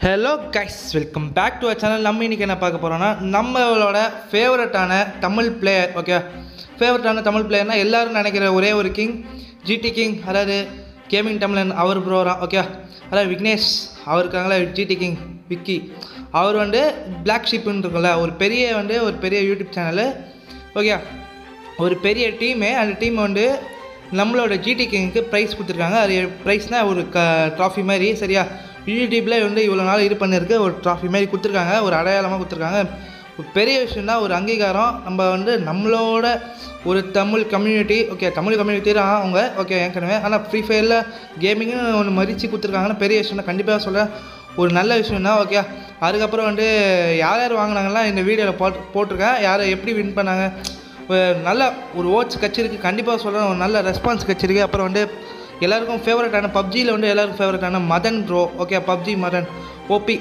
hello guys welcome back to a channel நம்ம இன்றைக்கி என்ன பார்க்க போகிறோன்னா நம்மளோட ஃபேவரட்டான தமிழ் பிளேயர் ஓகே ஃபேவரட்டான தமிழ் பிளேயர்னால் எல்லாரும் நினைக்கிற ஒரே ஒரு கிங் ஜிடி கிங் அதாவது கேமிங் தமிழன் அவர் ப்ரோரா ஓகே அதாவது விக்னேஷ் அவர் இருக்காங்களே ஜிடி கிங் விக்கி அவர் வந்து பிளாக் ஷிப்னு இருக்கும்ல ஒரு பெரிய வந்து ஒரு பெரிய யூடியூப் சேனலு ஓகே ஒரு பெரிய டீமு அந்த டீம் வந்து நம்மளோட ஜிடி கிங்க்கு ப்ரைஸ் கொடுத்துருக்காங்க அது ப்ரைஸ்னால் ஒரு க ட்ராஃபி மாதிரி சரியா யூடியூப்பில் வந்து இவ்வளோ நாள் இது பண்ணிருக்கு ஒரு ட்ராஃபி மாதிரி கொடுத்துருக்காங்க ஒரு அடையாளமாக கொடுத்துருக்காங்க ஒரு பெரிய விஷயம் தான் ஒரு அங்கீகாரம் நம்ம வந்து நம்மளோட ஒரு Tamil community okay Tamil community தான் அவங்க ஓகே ஏற்கனவே ஆனால் ஃப்ரீ ஃபயரில் கேமிங்னு ஒன்று மதித்து கொடுத்துருக்காங்கன்னா பெரிய விஷயம் தான் கண்டிப்பாக சொல்கிறேன் ஒரு நல்ல விஷயம் தான் ஓகே அதுக்கப்புறம் வந்து யார் யார் வாங்கினாங்கலாம் இந்த வீடியோவில் போட்டு போட்டிருக்கேன் யார் எப்படி வின் பண்ணாங்க ஒரு நல்ல ஒரு ஓட்ஸ் கட்சிருக்கு கண்டிப்பாக சொல்கிறேன் ஒரு நல்ல ரெஸ்பான்ஸ் கட்சிருக்கு அப்புறம் வந்து எல்லாருக்கும் ஃபேவரட்டான பப்ஜியில் வந்து எல்லாருக்கும் ஃபேவரட்டான Madan bro okay PUBG Madan OP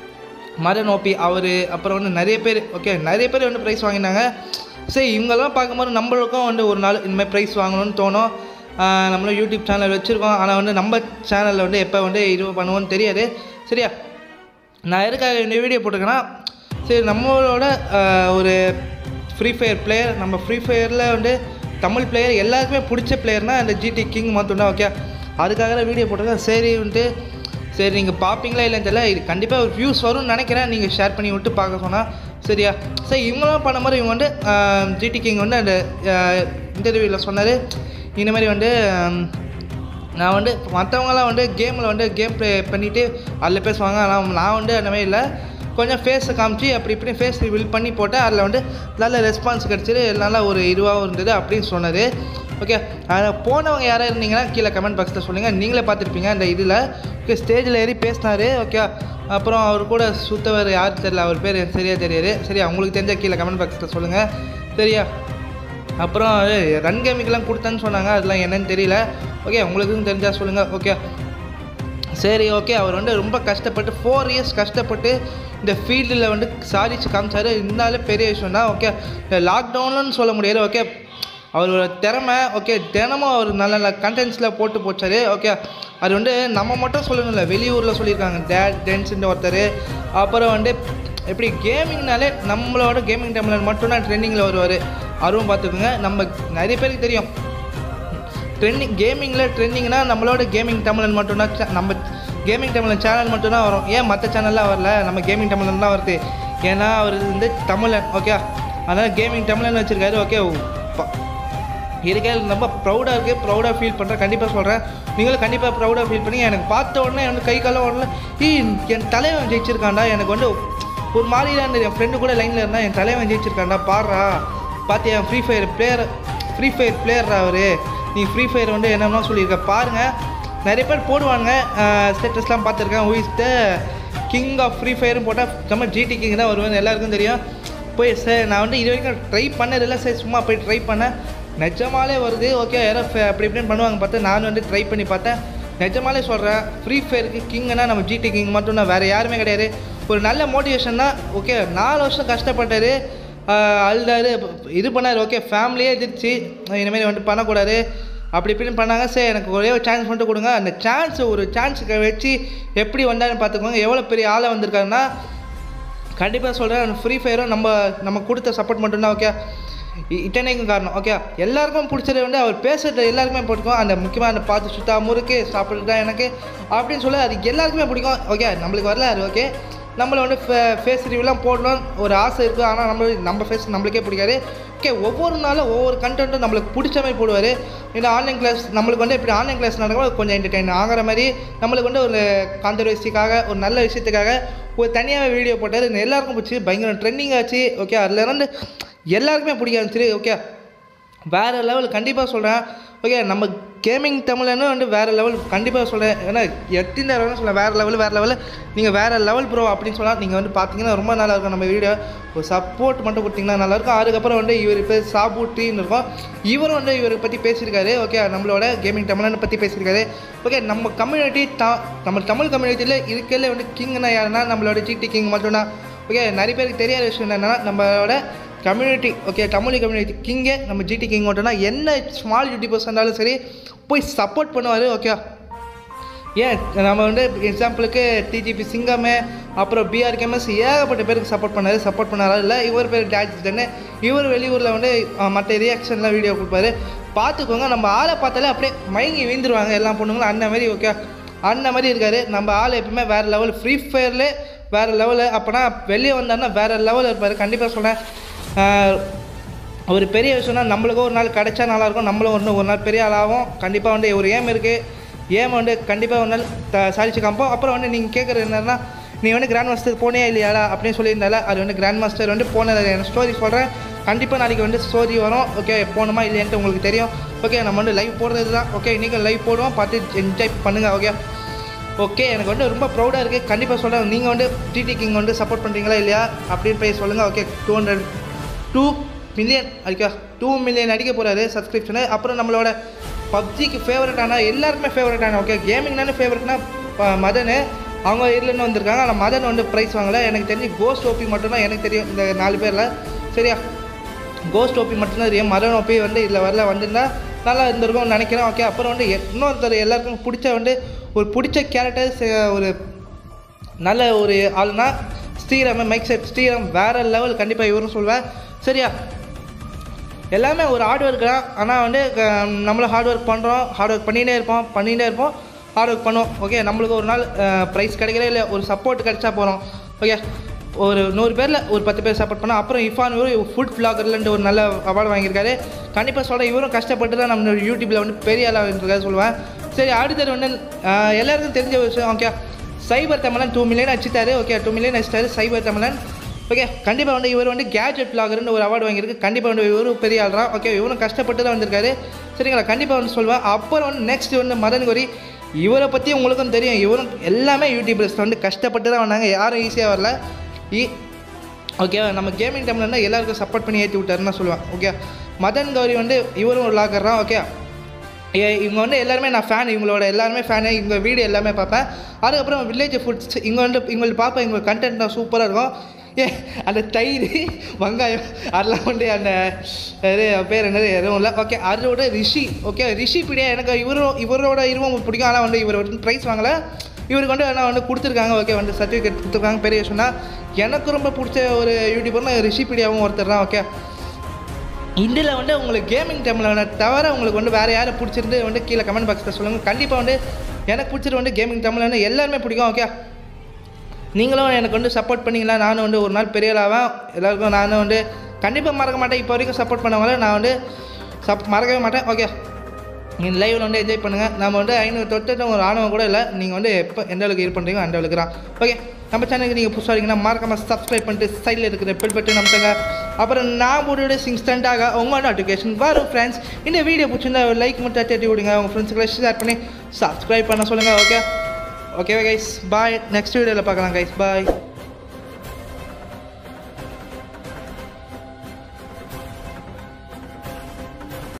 Madan OP அவர் அப்புறம் வந்து நிறைய பேர் ஓகே நிறைய பேர் வந்து ப்ரைஸ் வாங்கினாங்க சரி இவங்கெல்லாம் பார்க்கும்போது நம்மளுக்கும் வந்து ஒரு நாள் இனிமேல் ப்ரைஸ் வாங்கணும்னு தோணும் ஆஹ் நம்மளும் யூடியூப் சேனல் வச்சுருக்கோம் ஆனால் வந்து நம்ம சேனலில் வந்து எப்போ வந்து இது பண்ணுவோன்னு தெரியாது சரியா நான் எதுக்காக இந்த வீடியோ போட்டிருக்கேன்னா சரி நம்மளோட ஆஹ், ஒரு ஃப்ரீ ஃபயர் பிளேயர் நம்ம ஃப்ரீ ஃபயரில் வந்து தமிழ் பிளேயர் எல்லாருக்குமே பிடிச்ச பிளேயர்னால் அந்த ஜிடி கிங் மட்டும்தான் ஓகே அதுக்காக தான் வீடியோ போட்டிருக்கேன் சரி வந்துட்டு சரி நீங்கள் பார்ப்பீங்களா இல்லைன்னு தெரியல இது கண்டிப்பாக ஒரு வியூஸ் வரும்னு நினைக்கிறேன் நீங்கள் ஷேர் பண்ணி விட்டு பார்க்க சொன்னால் சரியா சரி இவங்களாம் பண்ண மாதிரி இவங்க வந்து ஜிடி கிங் வந்து அந்த இன்டர்வியூவில் சொன்னார் இந்த மாதிரி வந்து ஆம், நான் வந்து மற்றவங்களாம் வந்து கேமில் வந்து கேம் ப்ளே பண்ணிவிட்டு அதில் பேசுவாங்க ஆனால் நான் வந்து அந்த மாதிரி இல்லை கொஞ்சம் ஃபேஸை காமிச்சு அப்படி இப்படி ஃபேஸ் ரிவீல் பண்ணி போட்டேன் அதில் வந்து நல்ல ரெஸ்பான்ஸ் கிடச்சிது நல்லா ஒரு இதுவாகவும் இருந்தது அப்படின்னு சொன்னது ஓகே அதில் போனவங்க யாராக இருந்தீங்கன்னா கீழே கமெண்ட் பாக்ஸில் சொல்லுங்கள் நீங்களே பார்த்துருப்பீங்க அந்த இதில் ஓகே ஸ்டேஜில் ஏறி பேசினார் ஓகே அப்புறம் அவர் கூட சுத்தவர் யார் தெரியல அவர் பேர் எனக்கு சரியாக தெரியாது சரியா உங்களுக்கு தெரிஞ்ச கீழே கமெண்ட் பாக்ஸில் சொல்லுங்கள் சரியா அப்புறம் ரன் கேமிங்கெலாம் கொடுத்தேன்னு சொன்னாங்க அதெல்லாம் என்னன்னு தெரியல ஓகே உங்களுக்கும் தெரிஞ்சால் சொல்லுங்கள் ஓகே சரி ஓகே அவர் வந்து ரொம்ப கஷ்டப்பட்டு ஃபோர் இயர்ஸ் கஷ்டப்பட்டு இந்த ஃபீல்டில் வந்து சாதிச்சு காமிச்சாரு இருந்தாலும் பெரிய விஷயம் தான் ஓகே லாக்டவுன்னு சொல்ல முடியாது ஓகே அவரோட திறமை ஓகே தினமும் அவர் நல்ல நல்ல கண்டென்ட்ஸில் போட்டு போச்சாரு ஓகே அது வந்து நம்ம மட்டும் சொல்லணும்ல வெளியூரில் சொல்லியிருக்காங்க டேட் டென்ஸ்ன்ற ஒருத்தர் அப்புறம் வந்து எப்படி கேமிங்னாலே நம்மளோட கேமிங் டைமில் மட்டும்தான் ட்ரெண்டிங்கில் வருவார் அதுவும் பார்த்துக்கோங்க நம்ம நிறைய பேருக்கு தெரியும் ட்ரெண்டிங் கேமிங்கில் ட்ரெண்டிங்னா நம்மளோட கேமிங் தமிழன் மட்டும்தான் cha- நம்ம கேமிங் தமிழன் சேனல் மட்டும்தான் வரும் ஏன் மற்ற சேனல்லாம் வரல நம்ம கேமிங் தமிழன் தான் வருது ஏன்னா அவர் வந்து தமிழன் ஓகே அதனால் கேமிங் தமிழன் வச்சுருக்காரு ஓகே இருக்கே ரொம்ப ப்ரௌடாக இருக்குது ப்ரௌடாக ஃபீல் பண்ணுறேன் கண்டிப்பாக சொல்கிறேன் நீங்களும் கண்டிப்பாக ப்ரௌடாக ஃபீல் பண்ணி எனக்கு பார்த்த உடனே வந்து கை காலம் உடனே ஈ என் தலைவன் ஜெயிச்சிருக்கான்டா எனக்கு வந்து ஒரு மாதிரி தான் இருந்தது என் ஃப்ரெண்டு கூட லைனில் இருந்தால் என் தலைவன் ஜெயிச்சிருக்கான்டா பாடுறா பார்த்தியா free fire player free fire பிளேயர்ரா அவர் நீ ஃப்ரீ ஃபயர் வந்து என்னென்னா சொல்லியிருக்க பாருங்கள் நிறைய பேர் போடுவாங்க ஸ்டேட்டஸ்லாம் பார்த்துருக்கேன் who is the king of free ஃபயர்னு போட்டால் நம்ம ஜிடி கிங் தான் வருவேன் எல்லாருக்கும் தெரியும் போய் சார் நான் வந்து இது வரைக்கும் ட்ரை பண்ணதில்லை சார் சும்மா போய் ட்ரை பண்ணேன் நிஜமாலே வருது ஓகே யாரோ ஃப- அப்படி இப்படின்னு பண்ணுவாங்க பார்த்து நான் வந்து ட்ரை பண்ணி பார்த்தேன் நிஜமாலே சொல்கிறேன் ஃப்ரீ ஃபயருக்கு கிங்னா நம்ம ஜிடி கிங் மட்டும் தான் வேறு யாருமே கிடையாது ஒரு நல்ல மோட்டிவேஷன் தான் ஓகே நாலு வருஷம் கஷ்டப்பட்டாரு ஆஹ் அழுதாரு இது பண்ணார் ஓகே ஃபேமிலியே எதிர்த்து இனிமேல் வந்துட்டு பண்ணக்கூடாது அப்படி இப்படின்னு பண்ணாங்க சரி எனக்கு ஒரே ஒரு சான்ஸ் மட்டும் கொடுங்க அந்த சான்ஸ் ஒரு சான்ஸுக்கு வச்சு எப்படி வந்தாருன்னு பார்த்துக்கோங்க எவ்வளோ பெரிய ஆளை வந்திருக்காருன்னா கண்டிப்பாக சொல்கிறேன் ஃப்ரீ ஃபயரும் நம்ம நம்ம கொடுத்த சப்போர்ட் மட்டும்தான் ஓகே இட்டனைக்கும் காரணம் ஓகே எல்லாருக்கும் பிடிச்சது வந்து அவர் பேசுறது எல்லாருக்குமே பிடிக்கும் அந்த முக்கியமாக அந்த பார்த்து சுத்தா முறுக்கு சாப்பிட்றது தான் எனக்கு அப்படின்னு சொல்லி அது எல்லாருக்குமே பிடிக்கும் ஓகே நம்மளுக்கு வரல அது ஓகே நம்மளை வந்து ஃபேஸ் ரிவ்யூலாம் போடணும் ஒரு ஆசை இருக்குது ஆனால் நம்ம நம்ம ஃபேஸ் நம்மளுக்கே பிடிக்காது ஓகே ஒவ்வொரு நாளும் ஒவ்வொரு கண்டென்ட்டும் நம்மளுக்கு பிடிச்ச மாதிரி போடுவார் இந்த ஆன்லைன் கிளாஸ் நம்மளுக்கு வந்து இப்படி ஆன்லைன் கிளாஸ் நடக்கும் கொஞ்சம் என்டர்டெயின் ஆகிற மாதிரி நம்மளுக்கு வந்து ஒரு கான்ட்ரவர்சிக்காக ஒரு நல்ல விஷயத்துக்காக ஒரு தனியாக வீடியோ போட்டார் இது எல்லாருக்கும் பிடிச்சி பயங்கர ட்ரெண்டிங் ஆச்சு ஓகே அதுலேருந்து எல்லாருக்குமே பிடிக்க ஆரம்பிச்சிரு ஓகே வேறு லெவல் கண்டிப்பாக சொல்கிறேன் ஓகே நம்ம கேமிங் தமிழன்னு வந்து வேறு லெவல் கண்டிப்பாக சொல்கிறேன் ஏன்னா எத்தனை தடவை சொல்ல வேறு லெவல் வேறு லெவல் நீங்கள் வேறு லெவல் ப்ரோ அப்படின்னு சொன்னால் நீங்கள் வந்து பார்த்தீங்கன்னா ரொம்ப நல்லா இருக்கும் நம்ம வீடியோ ஒரு சப்போர்ட் மட்டும் கொடுத்தீங்கன்னா நல்லாயிருக்கும் அதுக்கப்புறம் வந்து இவர் பேர் சாபூட்டின்னு இருக்கும் இவரும் வந்து இவரை பற்றி பேசியிருக்காரு ஓகே நம்மளோட கேமிங் தமிழனை பற்றி பேசியிருக்காரு ஓகே நம்ம கம்யூனிட்டி தா நம்ம தமிழ் கம்யூனிட்டியில் இருக்கல வந்து கிங்னா யாருன்னா நம்மளோட ஜிடி கிங் மட்டும்தான் ஓகே நிறைய பேருக்கு தெரியாத விஷயம் என்னென்னா நம்மளோட கம்யூனிட்டி ஓகே தமிழ் கம்யூனிட்டி கிங்கே நம்ம ஜிடி கிங் மட்டும்னா என்ன ஸ்மால் யூடியூபர்ஸ் இருந்தாலும் சரி போய் சப்போர்ட் பண்ணுவார் ஓகே ஏன் நம்ம வந்து எக்ஸாம்பிளுக்கு டிஜிபி சிங்கமே அப்புறம் பிஆர் கேமஸ் ஏகப்பட்ட பேருக்கு சப்போர்ட் பண்ணாரு சப்போர்ட் பண்ணாரா இல்லை இவர் பேர் டேஜ் தானே இவர் வெளியூரில் வந்து அஹ், மற்ற ரியாக்ஷன்லாம் வீடியோ கொடுப்பாரு பார்த்துக்கோங்க நம்ம ஆளை பார்த்தாலே அப்படியே மயங்கி வீந்துருவாங்க எல்லா பொண்ணுங்களும் அந்த மாதிரி ஓகே அந்த மாதிரி இருக்காரு நம்ம ஆள் எப்பவுமே வேறு லெவல் ஃப்ரீ ஃபயர்லே வேறு லெவலு அப்போனா வெளியே வந்தாருன்னா வேறு லெவலில் இருப்பார் கண்டிப்பாக சொன்னேன் ஒரு பெரிய விஷயம்னா நம்மளுக்கும் ஒரு நாள் கிடைச்சா நல்லாயிருக்கும் நம்மளும் ஒன்று ஒரு நாள் பெரிய ஆளாகும் கண்டிப்பாக வந்து ஒரு ஏம் இருக்குது ஏம் வந்து கண்டிப்பாக ஒரு நாள் த சாதிச்சு காமிப்போம் அப்புறம் வந்து நீங்கள் கேட்குறது என்னன்னா நீ வந்து கிராண்ட் மாஸ்டர் போனே இல்லையாடா அப்படின்னு சொல்லியிருந்தால அது வந்து கிராண்ட் மாஸ்டர் வந்து போனது எனக்கு ஸ்டோரி சொல்கிறேன் கண்டிப்பாக நாளைக்கு வந்து ஸ்டோரி வரும் ஓகே போகணுமா இல்லையான்ட்டு உங்களுக்கு தெரியும் ஓகே நம்ம வந்து லைவ் போடுறது தான் ஓகே இன்றைக்கி லைவ் போடுவோம் பார்த்து என்ஜாய் பண்ணுங்கள் ஓகே ஓகே எனக்கு வந்து ரொம்ப ப்ரௌடாக இருக்குது கண்டிப்பாக சொல்கிறேன் நீங்கள் வந்து டிடி கிங் வந்து சப்போர்ட் பண்ணுறீங்களா இல்லையா அப்படின்னு போய் சொல்லுங்கள் okay two hundred two million அடிக்கா டூ மில்லியன் அடிக்க போகிறாரு சப்ஸ்கிரிப்ஷனு அப்புறம் நம்மளோட பப்ஜிக்கு ஃபேவரட்டான எல்லாருக்குமே ஃபேவரட்டான ஓகே கேமிங்னாலே ஃபேவரட்னா மதனு அவங்க இதுலேருந்து வந்திருக்காங்க ஆனால் மதன் வந்து ப்ரைஸ் வாங்கலை எனக்கு தெரிஞ்சு கோஸ்ட் ஓபி மட்டும்தான் எனக்கு தெரியும் இந்த நாலு பேரில் சரியா கோஸ்ட் ஓபி மட்டும்தான் தெரியும் மதன் ஓபி வந்து இதில் வரல வந்திருந்தா நல்லா இருந்திருக்கும்னு நினைக்கிறேன் ஓகே அப்புறம் வந்து இன்னொருத்தர் எல்லாருக்கும் பிடிச்ச வந்து ஒரு பிடிச்ச கேரக்டர்ஸ் ஒரு நல்ல ஒரு ஆள்னா ஸ்ரீராம் மைக் செட் ஸ்ரீராம் வேற லெவல் கண்டிப்பாக இவரும் சொல்வேன் சரியா எல்லாமே ஒரு ஹார்ட் ஒர்க் தான் ஆனால் வந்து அஹ், நம்மளும் ஹார்ட் ஒர்க் பண்ணுறோம் ஹார்ட் ஒர்க் பண்ணிகிட்டே இருப்போம் பண்ணிகிட்டே இருப்போம் ஹார்ட் ஒர்க் பண்ணுவோம் ஓகே நம்மளுக்கு ஒரு நாள் ப்ரைஸ் கிடைக்கல இல்லை ஒரு சப்போர்ட் கிடைச்சா போகிறோம் ஓகே ஒரு நூறு பேரில் ஒரு பத்து பேர் சப்போர்ட் பண்ணோம் அப்புறம் இஃபான் இவரும் ஃபுட் ஃப்ளாகர்லேருந்து ஒரு நல்ல அவார்டு வாங்கியிருக்காரு கண்டிப்பாக சொல்கிறேன் இவரும் கஷ்டப்பட்டு தான் நம்ம யூடியூப்பில் வந்து பெரிய ஆளாக இருக்காரு சொல்லுவேன் சரி அடுத்தது வந்து அஹ், எல்லாருக்கும் தெரிஞ்ச ஒரு விஷயம் okay cyber Tamizhan two million அடிச்சிட்டாரு ஓகே டூ மில்லியன் அடிச்சிட்டாரு சைபர் தமிழன் ஓகே கண்டிப்பாக வந்து இவர் வந்து கேஜெட் பிளாகர்னு ஒரு அவார்டு வாங்கியிருக்கு கண்டிப்பாக வந்து இவரும் பெரிய ஆள் தான் ஓகே இவரும் கஷ்டப்பட்டு தான் வந்திருக்காரு சரிங்களா கண்டிப்பாக வந்து சொல்லுவேன் அப்புறம் வந்து நெக்ஸ்ட் வந்து மதன் கோரி இவரை பற்றி உங்களுக்கும் தெரியும் இவரும் எல்லாமே யூடியூபர்ஸ் வந்து கஷ்டப்பட்டு தான் வந்தாங்க யாரும் ஈஸியாக வரல இ ஓகே நம்ம கேமிங் டைமில் இருந்தால் எல்லாருக்கும் சப்போர்ட் பண்ணி ஏற்றி விட்டாருன்னு தான் சொல்லுவேன் ஓகே மதன் கௌரி வந்து இவரும் ஒரு லாக்கர் தான் ஓகே ஏ- இவங்க வந்து எல்லாருமே நான் ஃபேன் இவங்களோட எல்லாருமே ஃபேனு இவங்க வீடியோ எல்லாமே பார்ப்பேன் அதுக்கப்புறம் வில்லேஜ் ஃபுட்ஸ் இங்கே வந்து இவங்களுக்கு பார்ப்பேன் இவங்க கண்டென்ட் தான் சூப்பராக இருக்கும் ஏ அந்த தயிர் வெங்காயம் அதெல்லாம் வந்து அந்த இது பேர் என்னது எதுவும் இல்லை ஓகே அதோட ரிஷி ஓகே ரிஷி பிடியா எனக்கு இவரும் இவரோட இருவும் பிடிக்கும் ஆனால் வந்து இவர் வந்து ப்ரைஸ் வாங்கலை இவருக்கு வந்து ஆனால் வந்து கொடுத்துருக்காங்க ஓகே வந்து சர்டிஃபிகேட் கொடுத்துருக்காங்க பெரிய விஷயம்னா எனக்கு ரொம்ப பிடிச்ச ஒரு யூடியூபர்னா ரிஷிபீடியாவும் ஒருத்தர் தான் ஓகே இதில் வந்து உங்களுக்கு கேமிங் டைமில் தவிர உங்களுக்கு வந்து வேறு யாரை பிடிச்சிருந்து வந்து கீழே கமெண்ட் பாக்ஸில் சொல்லுங்கள் கண்டிப்பாக வந்து எனக்கு பிடிச்சது வந்து கேமிங் டைமில் எல்லாருமே பிடிக்கும் ஓகே நீங்களும் எனக்கு வந்து சப்போர்ட் பண்ணீங்களா நானும் வந்து ஒரு நாள் பெரிய ஆளாவேன் எல்லாருக்கும் நானும் வந்து கண்டிப்பாக மறக்க மாட்டேன் இப்போ வரைக்கும் சப்போர்ட் பண்ணவங்கள நான் வந்து சப் மறக்கவே மாட்டேன் ஓகே நீங்கள் லைவில் வந்து என்ஜாய் பண்ணுங்கள் நம்ம வந்து ஐநூறு தொட்டு ஒரு ஆணவம் கூட இல்லை நீங்கள் வந்து எப்போ எந்த அளவுக்கு இது பண்ணுறீங்க அந்த அளவுக்கு தான் ஓகே நம்ம சேனலுக்கு நீங்கள் புதுசாக இருக்கீங்கன்னா மறக்காம சப்ஸ்கிரைப் பண்ணிட்டு சைடில் இருக்கிற பெல் பட்டன் நமக்குங்க அப்புறம் நான் போட்டு இன்ஸ்டண்ட்டாக உங்கள் நோட்டிஃபிகேஷன் வரும் ஃப்ரெண்ட்ஸ் இந்த வீடியோ பிடிச்சிருந்தா லைக் மட்டும் தட்டி விடுங்க உங்கள் ஃப்ரெண்ட்ஸுக்குள்ள ஷேர் பண்ணி சப்ஸ்கிரைப் பண்ண சொல்லுங்கள் okay okay guys bye next வீடியோவில் பார்க்கலாம் கைஸ் பாய்